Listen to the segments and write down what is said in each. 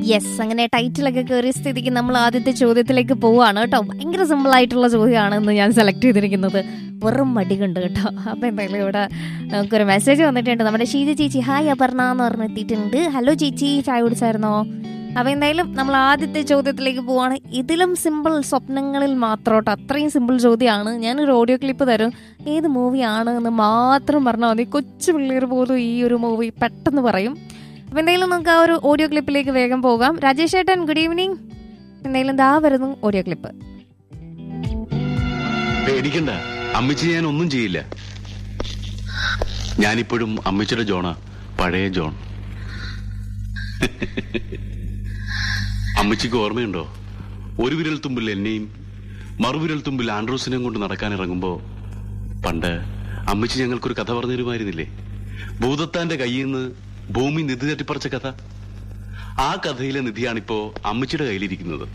yes അങ്ങനെ ടൈറ്റിലൊക്കെ കയറിയ സ്ഥിതിക്ക് നമ്മൾ ആദ്യത്തെ ചോദ്യത്തിലേക്ക് പോവാണ് കേട്ടോ ഭയങ്കര സിമ്പിൾ ആയിട്ടുള്ള ചോദ്യമാണ് ഇന്ന് ഞാൻ സെലക്ട് ചെയ്തിരിക്കുന്നത് വെറും മടികുണ്ട് കേട്ടോ അപ്പൊ എന്തായാലും ഇവിടെ നമുക്കൊരു മെസ്സേജ് വന്നിട്ടുണ്ട് നമ്മുടെ ഷീജ ചേച്ചി ഹായ് അപർണ എന്ന് പറഞ്ഞ് എത്തിയിട്ടുണ്ട് ഹലോ ചേച്ചി ചായ കുടിച്ചായിരുന്നോ അപ്പൊ എന്തായാലും നമ്മൾ ആദ്യത്തെ ചോദ്യത്തിലേക്ക് പോവാണ് ഇതിലും സിമ്പിൾ സ്വപ്നങ്ങളിൽ മാത്രം കേട്ടോ അത്രയും സിമ്പിൾ ചോദ്യമാണ് ഞാനൊരു ഓഡിയോ ക്ലിപ്പ് തരും ഏത് മൂവിയാണ് എന്ന് മാത്രം പറഞ്ഞാൽ മതി കൊച്ചു പിള്ളേർ പോലും ഈ ഒരു മൂവി പെട്ടെന്ന് പറയും അപ്പൊ എന്തായാലും നമുക്ക് ആ ഒരു ഓഡിയോ ക്ലിപ്പിലേക്ക് വേഗം പോകാം രാജേഷ് ഏട്ടൻ ഗുഡ് ഈവനിങ് എന്തായാലും ദാ വരുന്നു ഓഡിയോ ക്ലിപ്പ് പേടിക്കണ്ട അമ്മച്ചി ഞാൻ ഒന്നും ചെയ്യില്ല ഞാനിപ്പോഴും അമ്മച്ചിയുടെ ജോണാ പഴയ ജോൺ അമ്മച്ചിക്ക് ഓർമ്മയുണ്ടോ ഒരു വിരൽ തുമ്പിൽ എന്നെയും മറുവിരൽ തുമ്പിൽ ആൻഡ്രൂസിനെയും കൊണ്ട് നടക്കാൻ ഇറങ്ങുമ്പോ പണ്ട് അമ്മച്ചി ഞങ്ങൾക്കൊരു കഥ പറഞ്ഞു തരുമായിരുന്നില്ലേ ഭൂതത്താന്റെ കയ്യിൽ നിന്ന് ഭൂമി നിധി തട്ടിപ്പറിച്ച കഥ ആ കഥയിലെ നിധിയാണിപ്പോ അമ്മച്ചിയുടെ കയ്യിലിരിക്കുന്നത്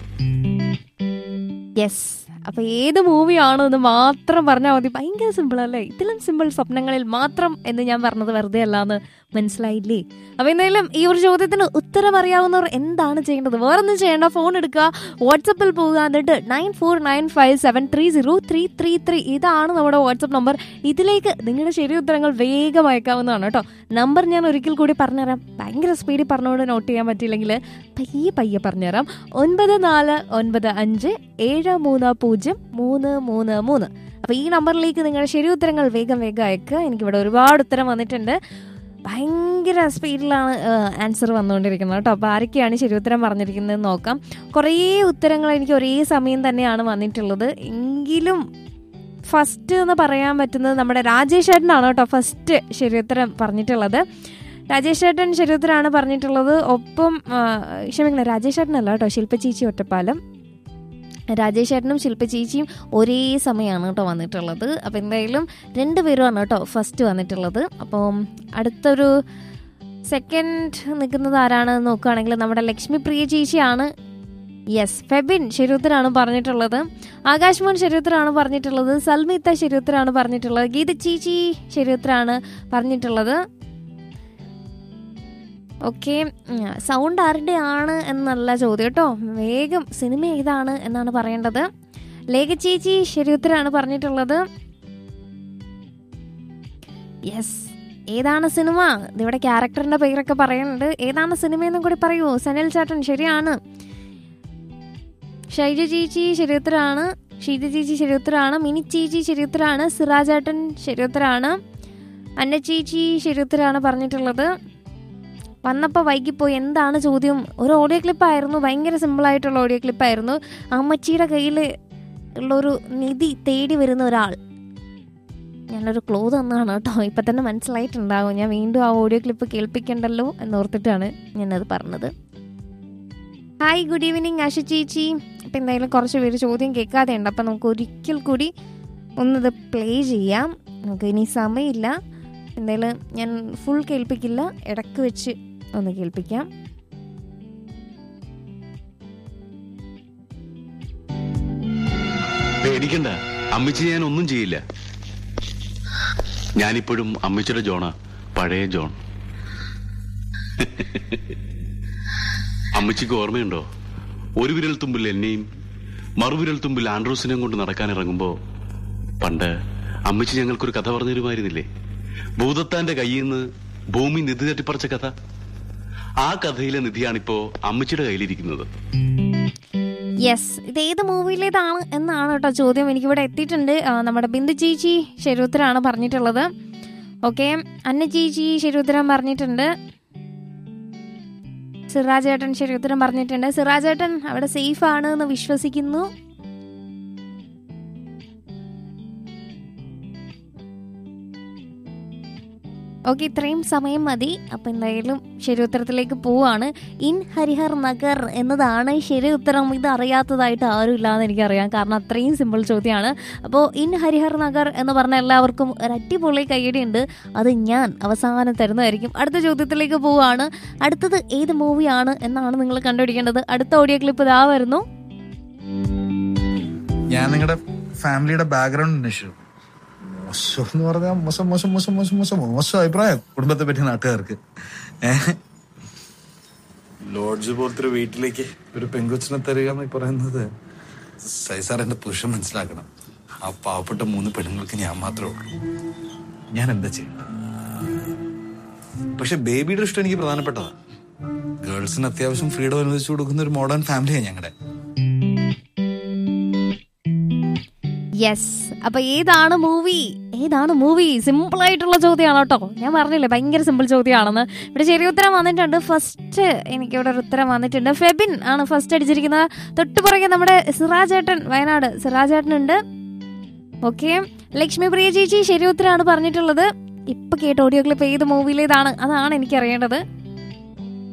യെസ് അപ്പൊ ഏത് മൂവിയാണ് എന്ന് മാത്രം പറഞ്ഞാൽ മതി ഭയങ്കര സിമ്പിൾ അല്ലേ ഇതിലും സിമ്പിൾ സ്വപ്നങ്ങളിൽ മാത്രം എന്ന് ഞാൻ പറഞ്ഞത് വെറുതെ അല്ലാന്ന് മനസ്സിലായില്ലേ അപ്പൊ എന്തായാലും ഈ ഒരു ചോദ്യത്തിന് ഉത്തരം അറിയാവുന്നവർ എന്താണ് ചെയ്യേണ്ടത് വേറൊന്നും ചെയ്യേണ്ട ഫോൺ എടുക്കുക വാട്സപ്പിൽ പോവുക എന്നിട്ട് nine four nine five seven three zero three three three ഇതാണ് നമ്മുടെ വാട്സപ്പ് നമ്പർ ഇതിലേക്ക് നിങ്ങളുടെ ശരി ഉത്തരങ്ങൾ വേഗം അയക്കാവുന്നതാണ് കേട്ടോ നമ്പർ ഞാൻ ഒരിക്കൽ കൂടി പറഞ്ഞുതരാം ഭയങ്കര സ്പീഡിൽ പറഞ്ഞുകൊണ്ട് നോട്ട് ചെയ്യാൻ പറ്റിയില്ലെങ്കിൽ പയ്യെ പയ്യെ പറഞ്ഞുതരാം ഒൻപത് നാല് ഒൻപത് അഞ്ച് ഏഴ് മൂന്ന് പൂജ്യം മൂന്ന് മൂന്ന് മൂന്ന് അപ്പൊ ഈ നമ്പറിലേക്ക് നിങ്ങളുടെ ശരി ഉത്തരങ്ങൾ വേഗം വേഗം അയക്കുക എനിക്കിവിടെ ഒരുപാട് ഉത്തരം വന്നിട്ടുണ്ട് ഭയങ്കര സ്പീഡിലാണ് ആൻസർ വന്നുകൊണ്ടിരിക്കുന്നത് കേട്ടോ അപ്പോൾ ആരൊക്കെയാണ് ശരി ഉത്തരം പറഞ്ഞിരിക്കുന്നത് നോക്കാം കുറേ ഉത്തരങ്ങൾ എനിക്ക് ഒരേ സമയം തന്നെയാണ് വന്നിട്ടുള്ളത് എങ്കിലും ഫസ്റ്റ് എന്ന് പറയാൻ പറ്റുന്നത് നമ്മുടെ രാജേഷ് ചേട്ടനാണ് കേട്ടോ ഫസ്റ്റ് ശരിയുത്തരം പറഞ്ഞിട്ടുള്ളത് രാജേഷ് ചേട്ടൻ ശരിയുത്തരാണ് പറഞ്ഞിട്ടുള്ളത് ഒപ്പം ആ, ക്ഷമിക്കണം രാജേഷ് ചേട്ടനല്ല കേട്ടോ ശില്പ ചേച്ചി ഒറ്റപ്പാലം രാജേഷ് ചേട്ടനും ശില്പ ചേച്ചിയും ഒരേ സമയമാണ് കേട്ടോ വന്നിട്ടുള്ളത് അപ്പം എന്തായാലും രണ്ടുപേരുമാണ് കേട്ടോ ഫസ്റ്റ് വന്നിട്ടുള്ളത് അപ്പം അടുത്തൊരു സെക്കൻഡ് നിൽക്കുന്നത് ആരാണെന്ന് നോക്കുകയാണെങ്കിൽ നമ്മുടെ ലക്ഷ്മി പ്രിയ ചേച്ചിയാണ് യെസ് ഫെബിൻ ശരിയുത്തരാണ് പറഞ്ഞിട്ടുള്ളത് ആകാശ് മോൻ ശരിയുത്തരാണ് പറഞ്ഞിട്ടുള്ളത് സൽമിത്ത ശരിയുത്തരാണ് പറഞ്ഞിട്ടുള്ളത് ഗീത ചേച്ചി ശരിയുത്തരാണ് പറഞ്ഞിട്ടുള്ളത് ഓക്കെ സൗണ്ട് ആരുടെ ആണ് എന്നല്ല ചോദ്യം കേട്ടോ വേഗം സിനിമ ഏതാണ് എന്നാണ് പറയേണ്ടത് ലേഖ ചേച്ചി ശരിയുത്തരാണ് പറഞ്ഞിട്ടുള്ളത് യെസ് ഏതാണ് സിനിമ ഇവിടെ ക്യാരക്ടറിന്റെ പേരൊക്കെ പറയുന്നുണ്ട് ഏതാണ് സിനിമ എന്നും കൂടി പറയൂ സനൽ ചാട്ടൻ ശരിയാണ് ഷൈജ ചേച്ചി ശരിയുത്തരാണ് ഷീജ ചേച്ചി ശരിയുത്തരാണ് മിനി ചേച്ചി ശരിയുത്തരാണ് സിറാജേട്ടൻ ശരിയുത്തരാണ് അന്ന ചേച്ചി ശരിയുത്തരാണ് പറഞ്ഞിട്ടുള്ളത് വന്നപ്പോൾ വൈകിപ്പോയി എന്താണ് ചോദ്യം ഒരു ഓഡിയോ ക്ലിപ്പായിരുന്നു ഭയങ്കര സിമ്പിളായിട്ടുള്ള ഓഡിയോ ക്ലിപ്പായിരുന്നു അമ്മച്ചിയുടെ കയ്യിൽ ഉള്ളൊരു നിധി തേടി വരുന്ന ഒരാൾ ഞാനൊരു ക്ലൂ തന്നാണ് കേട്ടോ ഇപ്പം തന്നെ മനസ്സിലായിട്ടുണ്ടാകും ഞാൻ വീണ്ടും ആ ഓഡിയോ ക്ലിപ്പ് കേൾപ്പിക്കണ്ടല്ലോ എന്നോർത്തിട്ടാണ് ഞാനത് പറഞ്ഞത് ഹായ് ഗുഡ് ഈവനിങ് ആശ ചേച്ചി അപ്പം എന്തായാലും കുറച്ച് പേര് ചോദ്യം കേൾക്കാതെ ഉണ്ട് അപ്പം നമുക്ക് ഒരിക്കൽ കൂടി ഒന്നത് പ്ലേ ചെയ്യാം നമുക്ക് ഇനി സമയമില്ല എന്തായാലും ഞാൻ ഫുൾ കേൾപ്പിക്കില്ല ഇടക്ക് വെച്ച് ഒന്ന് കേൾപ്പിക്കാം പേടിക്കണ്ട അമ്മച്ചി ഞാൻ ഒന്നും ചെയ്യില്ല ഞാനിപ്പോഴും അമ്മച്ചിയുടെ ജോണാ പഴയ ജോൺ അമ്മച്ചിക്ക് ഓർമ്മയുണ്ടോ ഒരു വിരൽ തുമ്പിൽ എന്നെയും മറുവിരൽ തുമ്പിൽ ആൻഡ്രൂസിനെയും കൊണ്ട് നടക്കാൻ ഇറങ്ങുമ്പോ പണ്ട് അമ്മച്ചി ഞങ്ങൾക്കൊരു കഥ പറഞ്ഞു തരുമായിരുന്നില്ലേ ഭൂതത്താന്റെ കയ്യിൽ നിന്ന് ഭൂമി നിധി തട്ടിപ്പറിച്ച കഥ ആ കഥയിലെ നിധിയാണിപ്പോ അമ്മച്ചിയുടെ കയ്യിലിരിക്കുന്നത് യെസ് ഇത് ഏത് മൂവിയിലേതാണ് എന്നാണ് കേട്ടോ ചോദ്യം എനിക്കിവിടെ എത്തിയിട്ടുണ്ട് ആ, നമ്മുടെ ബിന്ദു ചേച്ചി ശരിയുത്തരാണ് പറഞ്ഞിട്ടുള്ളത് ഓക്കെ അന്ന ചേച്ചി ശരിയുത്തരം പറഞ്ഞിട്ടുണ്ട് സിറാജേട്ടൻ ശരിയുത്തരം പറഞ്ഞിട്ടുണ്ട് സിറാജേട്ടൻ അവിടെ സേഫ് ആണ് എന്ന് വിശ്വസിക്കുന്നു ഓക്കെ ഇത്രയും സമയം മതി അപ്പൊ എന്തായാലും ശരി ഉത്തരത്തിലേക്ക് പോവാണ് ഇൻ ഹരിഹർ നഗർ എന്നതാണ് ശരി ഉത്തരം ഇത് അറിയാത്തതായിട്ട് ആരും ഇല്ലാന്ന് എനിക്കറിയാം കാരണം അത്രയും സിമ്പിൾ ചോദ്യമാണ് അപ്പോൾ ഇൻ ഹരിഹർ നഗർ എന്ന് പറഞ്ഞ എല്ലാവർക്കും ഒരു അടിപൊളി കൈയടി ഉണ്ട് അത് ഞാൻ അവസാനം തരുന്നതായിരിക്കും അടുത്ത ചോദ്യത്തിലേക്ക് പോവാണ് അടുത്തത് ഏത് മൂവിയാണ് എന്നാണ് നിങ്ങൾ കണ്ടുപിടിക്കേണ്ടത് അടുത്ത ഓഡിയോ ക്ലിപ്പ് ഇതാ വരുന്നു ഞാൻ നിങ്ങളുടെ ഫാമിലിയുടെ ബാക്ക്ഗ്രൗണ്ട് അന്വേഷിച്ചു മോശം എന്ന് പറഞ്ഞാൽ മോശം മോശം മോശം മോശം മോശം മോശം അഭിപ്രായം കുടുംബത്തെ പറ്റി നാട്ടുകാർക്ക് ഏഹ് ലോഡ്ജ് പോലത്തെ ഒരു വീട്ടിലേക്ക് ഒരു പെങ്കൊച്ചിനെ തരിക എന്ന് പറയുന്നത് സൈസാർ എന്റെ പുരുഷൻ മനസ്സിലാക്കണം ആ പാവപ്പെട്ട മൂന്ന് പെണ്ണുങ്ങൾക്ക് ഞാൻ മാത്രമേ ഉള്ളൂ ഞാൻ എന്താ ചെയ്യും പക്ഷെ ബേബിയുടെ ഇഷ്ടം എനിക്ക് പ്രധാനപ്പെട്ടതാ ഗേൾസിന് അത്യാവശ്യം ഫ്രീഡം അനുവദിച്ചു കൊടുക്കുന്ന ഒരു മോഡേൺ ഫാമിലിയാണ് ഞങ്ങളുടെ യെസ് അപ്പൊ ഏതാണ് മൂവി ഏതാണ് മൂവി സിമ്പിൾ ആയിട്ടുള്ള ചോദ്യമാണ് കേട്ടോ ഞാൻ പറഞ്ഞില്ലേ ഭയങ്കര സിമ്പിൾ ചോദ്യമാണെന്ന് ഇവിടെ ശരി ഉത്തരം വന്നിട്ടുണ്ട് ഫസ്റ്റ് എനിക്ക് ഇവിടെ ഒരു ഉത്തരം വന്നിട്ടുണ്ട് ഫെബിൻ ആണ് ഫസ്റ്റ് അടിച്ചിരിക്കുന്നത് തൊട്ട് പുറകെ നമ്മുടെ സിറാജേട്ടൻ വയനാട് സിറാജേട്ടൻ ഉണ്ട് ഓക്കെ ലക്ഷ്മി പ്രിയ ചേച്ചി ശരി ഉത്തരമാണ് പറഞ്ഞിട്ടുള്ളത് ഇപ്പൊ കേട്ട ഓഡിയോ ക്ലിപ്പ് ഏത് മൂവിയിലേതാണ് അതാണ് എനിക്ക് അറിയേണ്ടത്